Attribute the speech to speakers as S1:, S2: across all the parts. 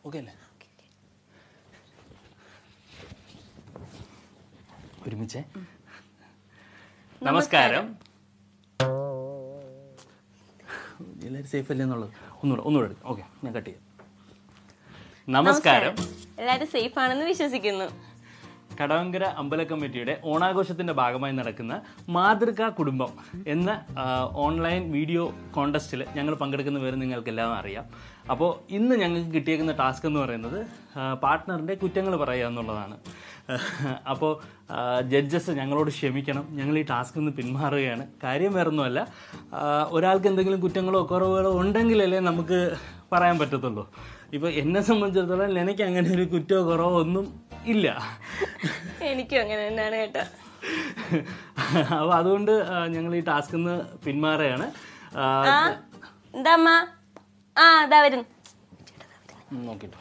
S1: Okay അല്ലേ ഒരുമിച്ചേ നമസ്കാരം എല്ലാവരും സേഫ് അല്ലേ എന്നുള്ളത് ഒന്നുകൂടെ ഒന്നുകൂടെ എടുക്കാം ഓക്കെ ഞാൻ കട്ട് ചെയ്യാം നമസ്കാരം
S2: എല്ലാരും സേഫ് ആണെന്ന് വിശ്വസിക്കുന്നു
S1: കടവങ്കര അമ്പല കമ്മിറ്റിയുടെ ഓണാഘോഷത്തിന്റെ ഭാഗമായി നടക്കുന്ന മാതൃകാ കുടുംബം എന്ന ആ, ഓൺലൈൻ വീഡിയോ കോണ്ടസ്റ്റിൽ ഞങ്ങൾ പങ്കെടുക്കുന്ന പേര് നിങ്ങൾക്ക് എല്ലാം അറിയാം അപ്പോൾ ഇന്ന് ഞങ്ങൾക്ക് കിട്ടിയേക്കുന്ന ടാസ്ക് എന്ന് പറയുന്നത് പാർട്ട്ണറിൻ്റെ കുറ്റങ്ങൾ പറയുക എന്നുള്ളതാണ് അപ്പോൾ ജഡ്ജസ് ഞങ്ങളോട് ക്ഷമിക്കണം ഞങ്ങൾ ഈ ടാസ്കിൽ നിന്ന് പിന്മാറുകയാണ് കാര്യം വേറൊന്നുമല്ല ആ, ഒരാൾക്ക് എന്തെങ്കിലും കുറ്റങ്ങളോ കുറവുകളോ ഉണ്ടെങ്കിലല്ലേ നമുക്ക് പറയാൻ പറ്റത്തുള്ളൂ ഇപ്പോൾ എന്നെ സംബന്ധിച്ചിടത്തോളം എനിക്ക് അങ്ങനെ ഒരു കുറ്റമോ കുറവോ ഒന്നും ഇല്ല
S2: എനിക്കും അങ്ങനെ തന്നെയാണ് കേട്ടോ
S1: അപ്പോൾ അതുകൊണ്ട് ഞങ്ങൾ ഈ ടാസ്കിൽ നിന്ന് പിന്മാറുകയാണ് ആ,
S2: ആ എന്താ അമ്മ ആ അതാ വരുന്നു
S1: നോക്കിട്ടോ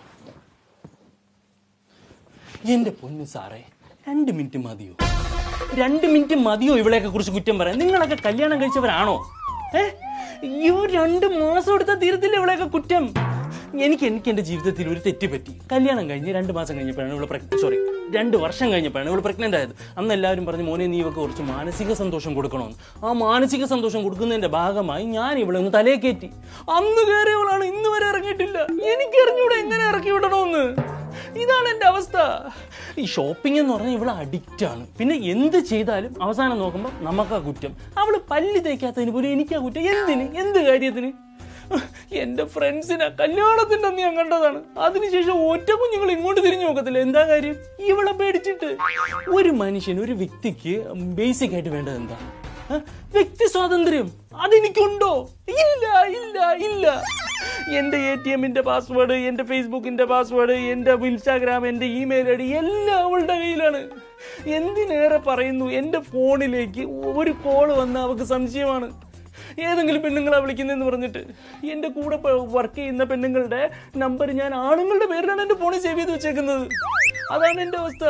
S1: എന്റെ പൊന്നു സാറേ രണ്ട് മിനിറ്റ് മതിയോ രണ്ട് മിനിറ്റ് മതിയോ ഇവളെയൊക്കെ കുറിച്ച് കുറ്റം പറയാൻ നിങ്ങളൊക്കെ കല്യാണം കഴിച്ചവരാണോ ഏ ഇവ രണ്ട് മാസം എടുത്താൽ തീരത്തില്ല ഇവളെയൊക്കെ കുറ്റം എനിക്ക് എനിക്ക് എൻ്റെ ജീവിതത്തിൽ ഒരു തെറ്റ് പറ്റി കല്യാണം കഴിഞ്ഞ് രണ്ട് മാസം കഴിഞ്ഞപ്പോഴാണ് ഇവള് പ്രഗ്ന സോറി രണ്ട് വർഷം കഴിഞ്ഞപ്പോഴാണ് ഇവള് പ്രഗ്നന്റ് ആയത് അന്ന് എല്ലാവരും പറഞ്ഞു മോനെ നീ ഇവക്ക് കുറച്ച് മാനസിക സന്തോഷം കൊടുക്കണമെന്ന് ആ മാനസിക സന്തോഷം കൊടുക്കുന്നതിന്റെ ഭാഗമായി ഞാൻ ഇവളെ ഒന്ന് തലേ കയറ്റി അന്ന് കയറിയവളാണ് ഇന്ന് വരെ ഇറങ്ങിയിട്ടില്ല എനിക്ക് അറിഞ്ഞൂടെ എങ്ങനെ ഇറക്കി വിടണമെന്ന് ഇതാണ് എൻ്റെ അവസ്ഥ ഈ ഷോപ്പിംഗ് എന്ന് പറഞ്ഞാൽ ഇവള് അഡിക്റ്റ് ആണ് പിന്നെ എന്ത് ചെയ്താലും അവസാനം നോക്കുമ്പോൾ നമുക്കാ കുറ്റം അവള് പല്ല് തേക്കാത്തതിന് പോലും എനിക്കാ കുറ്റം എന്തിന് എന്ത് കാര്യത്തിന് എന്റെ ഫ്രണ്ട്സിനെ കല്യാണത്തിന്റെ അന്ന് ഞാൻ കണ്ടതാണ് അതിനുശേഷം ഒറ്റ കുഞ്ഞുങ്ങൾ ഇങ്ങോട്ട് തിരിഞ്ഞു നോക്കത്തില്ല എന്താ കാര്യം ഇവളെ പേടിച്ചിട്ട് ഒരു മനുഷ്യൻ ഒരു വ്യക്തിക്ക് ബേസിക് ആയിട്ട് വേണ്ടത് എന്താ ആ? വ്യക്തി സ്വാതന്ത്ര്യം അതെനിക്കുണ്ടോ ഇല്ല ഇല്ല ഇല്ല എന്റെ എ ടി എമ്മിന്റെ പാസ്വേഡ് എന്റെ ഫേസ്ബുക്കിന്റെ പാസ്വേഡ് എന്റെ ഇൻസ്റ്റാഗ്രാം എന്റെ ഇമെയിൽ ഐ ഡി എല്ലാം അവളുടെ കയ്യിലാണ് എന്തിനേറെ പറയുന്നു എന്റെ ഫോണിലേക്ക് ഒരു കോള് വന്ന അവൾക്ക് സംശയമാണ് ഏതെങ്കിലും പെണ്ണുങ്ങളാ വിളിക്കുന്നതെന്ന് പറഞ്ഞിട്ട് എൻ്റെ കൂടെ വർക്ക് ചെയ്യുന്ന പെണ്ണുങ്ങളുടെ നമ്പർ ഞാൻ ആണുങ്ങളുടെ പേരിലാണ് എൻ്റെ ഫോണിൽ സേവ് ചെയ്ത് വെച്ചേക്കുന്നത് അതാണ് എൻ്റെ അവസ്ഥ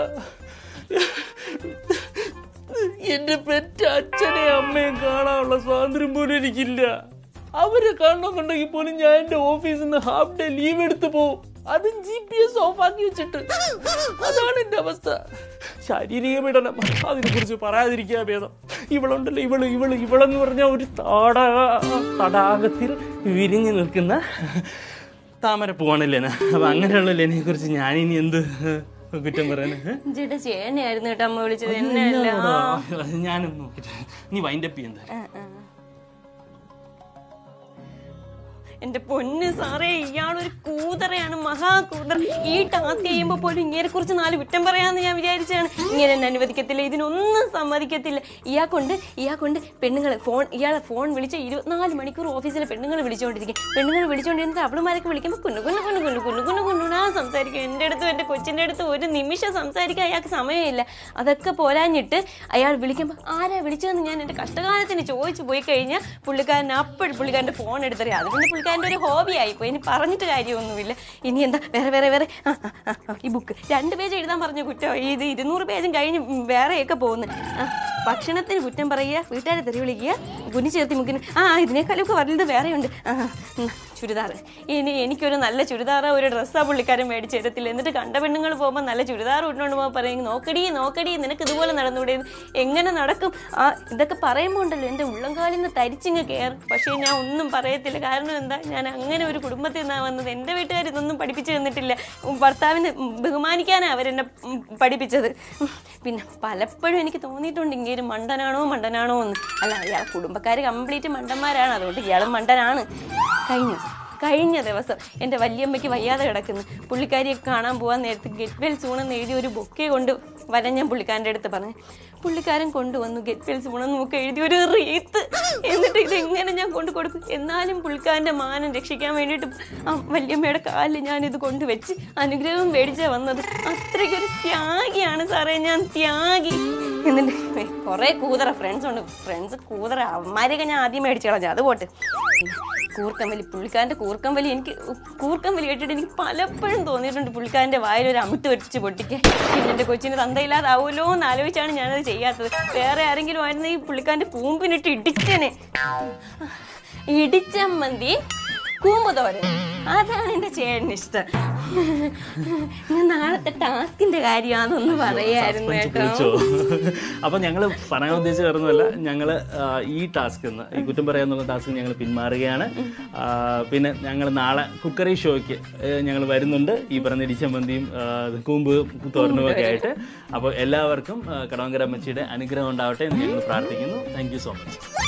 S1: എൻ്റെ പെറ്റ അച്ഛനെ അമ്മയും കാണാനുള്ള സ്വാതന്ത്ര്യം പോലും എനിക്കില്ല അവരെ കാണണമെന്നുണ്ടെങ്കിൽ പോലും ഞാൻ എൻ്റെ ഓഫീസിൽ നിന്ന് ഹാഫ് ഡേ ലീവ് എടുത്ത് പോകും അതും ജി പി എസ് ഓഫ് ആക്കി വെച്ചിട്ട് അതാണ് എൻ്റെ അവസ്ഥ ശാരീരിക പീഡനം അതിനെ കുറിച്ച് പറയാതിരിക്കുക ഭേദം ഇവളുണ്ടല്ലോ ഇവള് ഇവള് ഇവളെന്ന് പറഞ്ഞ ഒരു തടാ തടാകത്തിൽ വിരിഞ്ഞു നിൽക്കുന്ന താമരപ്പൂവാണ് ലെന അപ്പൊ അങ്ങനെയുള്ള ലെനയെ കുറിച്ച് ഞാനിനി എന്ത് കുറ്റം പറയാന്
S2: ചേട്ടാ ചേട്ടനെയായിരുന്നു കേട്ടോ അമ്മ വിളിച്ചത് എന്നെയല്ല ആ.
S1: ഞാനൊന്ന് നോക്കിട്ട് നീ വൈൻഡപ്പ് ചെയ്യാൻ
S2: ആ, ആ. എന്റെ പൊന്ന് സാറേ ഇയാളൊരു കൂതറയാണ് മഹാകൂതർ ഈ ടാസ്ക് ചെയ്യുമ്പോ പോലും ഇങ്ങനെ കുറിച്ച് നാല് കുറ്റം പറയാന്ന് ഞാൻ വിചാരിച്ചാണ് ഇങ്ങനെ എന്നെ അനുവദിക്കത്തില്ല ഇതിനൊന്നും സമ്മതിക്കത്തില്ല ഇയാൾക്കൊണ്ട് ഇയാൾക്കൊണ്ട് പെണ്ണുങ്ങൾ ഫോൺ ഇയാളെ ഫോൺ വിളിച്ച ഇരുപത്തിനാല് മണിക്കൂർ ഓഫീസിലെ പെണ്ണുങ്ങൾ വിളിച്ചുകൊണ്ടിരിക്കും പെണ്ണുങ്ങൾ വിളിച്ചുകൊണ്ടിരുന്നിട്ട് അവളുമാരൊക്കെ വിളിക്കുമ്പോൾ കുന്നു കുന്നു കുന്നു കുന്നു കുന്നു കുന്നു കുന്നുനാ സംസാരിക്കും എൻ്റെ അടുത്തും എൻ്റെ കൊച്ചിൻ്റെ അടുത്തും ഒരു നിമിഷം സംസാരിക്കാൻ അയാൾക്ക് സമയമില്ല അതൊക്കെ പോരാഞ്ഞിട്ട് അയാൾ വിളിക്കുമ്പോൾ ആരാ വിളിച്ചതെന്ന് ഞാൻ എൻ്റെ കഷ്ടകാലത്തിന് ചോദിച്ചു പോയി കഴിഞ്ഞാൽ പുള്ളിക്കാരൻ അപ്പോഴും പുള്ളിക്കാരൻ്റെ ഫോൺ എടുത്തറിയാം അത് പിന്നെ പുള്ളിക്കാരൻ്റെ ഒരു ഹോബി ആയിപ്പോയി ഇനി പറഞ്ഞിട്ട് കാര്യമൊന്നുമില്ല ഇനി എന്താ വേറെ വേറെ വേറെ ആ, ആ, ആ, ആ, ഈ ബുക്ക് രണ്ട് പേജ് എഴുതാൻ പറഞ്ഞ കുറ്റം ഇത് ഇരുന്നൂറ് പേജും കഴിഞ്ഞ് വേറെയൊക്കെ പോകുന്നു ആ, ഭക്ഷണത്തിന് കുറ്റം പറയുക വീട്ടുകാരെ തെറി വിളിക്കുക കുഞ്ഞു ചേർത്തി മുക്കിന് ആ ഇതിനേക്കാളൊക്കെ വലുത് വേറെയുണ്ട് ആ, ഉം, ചുരിദാർ ഇനി എനിക്കൊരു നല്ല ചുരിദാർ ഒരു ഡ്രസ്സാ പുള്ളിക്കാരൻ മേടിച്ച് തരത്തില്ല എന്നിട്ട് കണ്ട പെണ്ണുങ്ങൾ പോകുമ്പോൾ നല്ല ചുരിദാർ ഇട്ടുകൊണ്ട് പോകുമ്പോൾ പറയും നോക്കടി നോക്കടി നിനക്ക് ഇതുപോലെ നടന്നുകൂടെ എങ്ങനെ നടക്കും ആ ഇതൊക്കെ പറയുമ്പോൾ ഉണ്ടല്ലോ എൻ്റെ ഉള്ളംകാലിൽ നിന്ന് തരിച്ചിങ്ങ് കയറും പക്ഷേ ഞാൻ ഒന്നും പറയത്തില്ല കാരണം എന്താ ഞാൻ അങ്ങനെ ഒരു കുടുംബത്തിൽ നിന്നാണ് വന്നത് എൻ്റെ വീട്ടുകാർ ഇതൊന്നും പഠിപ്പിച്ചു തന്നിട്ടില്ല ഉം, ഭർത്താവിനെ ഉം, ബഹുമാനിക്കാനാണ് അവരെന്നെ ഉം, പഠിപ്പിച്ചത് ഉം, പിന്നെ പലപ്പോഴും എനിക്ക് തോന്നിയിട്ടുണ്ട് ഇങ്ങനെ മണ്ടനാണോ മണ്ടനാണോ എന്ന് അല്ല ഇയാൾ കുടുംബക്കാർ കംപ്ലീറ്റ് മണ്ടന്മാരാണ് അതുകൊണ്ട് ഇയാളും മണ്ടനാണ് കഴിഞ്ഞു കഴിഞ്ഞ ദിവസം എൻ്റെ വല്യമ്മയ്ക്ക് വയ്യാതെ കിടക്കുന്നു പുള്ളിക്കാരിയെ കാണാൻ പോകാൻ നേരത്ത് ഗെറ്റ് വെൽ സൂണെന്ന് എഴുതി ഒരു ബൊക്കെ കൊണ്ട് വരാൻ ഞാൻ പുള്ളിക്കാരൻ്റെ അടുത്ത് പറഞ്ഞു പുള്ളിക്കാരൻ കൊണ്ടുവന്നു ഗെറ്റ് വെൽ സൂണെന്ന് നമുക്ക് എഴുതി ഒരു റീത്ത് എന്നിട്ട് ഇത് എങ്ങനെ ഞാൻ കൊണ്ടു കൊടുക്കും എന്നാലും പുള്ളിക്കാരൻ്റെ മാനം രക്ഷിക്കാൻ വേണ്ടിയിട്ട് ആ വല്യമ്മയുടെ കാലിൽ ഞാൻ ഇത് കൊണ്ടുവച്ച് അനുഗ്രഹം മേടിച്ചാ വന്നത് അത്രയ്ക്കൊരു ത്യാഗിയാണ് സാറേ ഞാൻ ത്യാഗി എന്നിട്ട് കുറേ കൂതറ ഫ്രണ്ട്സ് ഉണ്ട് ഫ്രണ്ട്സ് കൂതറ അവന്മാരെയൊക്കെ ഞാൻ ആദ്യം മേടിച്ചു കളഞ്ഞു അത് പോട്ട് പിന്നെ കൂർക്കം വലി പുള്ളിക്കാരൻ്റെ കൂർക്കം വലി എനിക്ക് കൂർക്കം വലി കേട്ടിട്ട് എനിക്ക് പലപ്പോഴും തോന്നിയിട്ടുണ്ട് പുള്ളിക്കാരൻ്റെ വായിൽ ഒരു അമിട്ട് വെച്ച് പൊട്ടിക്കാൻ പിന്നെ എൻ്റെ കൊച്ചിന് തന്തയില്ലാതാവുമല്ലോ എന്ന് ആലോചിച്ചാണ് ഞാനത് ചെയ്യാത്തത് വേറെ ആരെങ്കിലും ആയിരുന്നു ഈ പുള്ളിക്കാരൻ്റെ പൂമ്പിനിട്ട് ഇടിച്ചനെ ഇടിച്ചമ്മന്തി കൂമ്പ് തോരൻ അതാണ് എന്റെ ചേട്ടന് ഇഷ്ടം ഞാൻ നാളത്തെ ടാസ്കിന്റെ കാര്യം അതൊന്ന് പറയായിരുന്നു
S1: സസ്പെൻസ്
S2: കേട്ടോ
S1: പൊളിച്ചോ അപ്പൊ ഞങ്ങൾ പറയാൻ ഉദ്ദേശിച്ച വേറൊന്നുമല്ല ഞങ്ങൾ ഈ ടാസ്ക് ഈ കുറ്റം പറയാന്നുള്ള ടാസ്ക് ഞങ്ങൾ പിന്മാറുകയാണ് ആ, പിന്നെ ഞങ്ങൾ നാളെ കുക്കറി ഷോയ്ക്ക് ഞങ്ങൾ വരുന്നുണ്ട് ഈ പറഞ്ഞ ഇടിച്ചമ്പന്തിയും ആ, കൂമ്പ് തോരനും ഒക്കെ ആയിട്ട് അപ്പോൾ എല്ലാവർക്കും ആ, കടവങ്കര അമ്മച്ചിയുടെ അനുഗ്രഹം ഉണ്ടാവട്ടെ എന്ന് ഞങ്ങൾ പ്രാർത്ഥിക്കുന്നു താങ്ക് യു സോ മച്ച്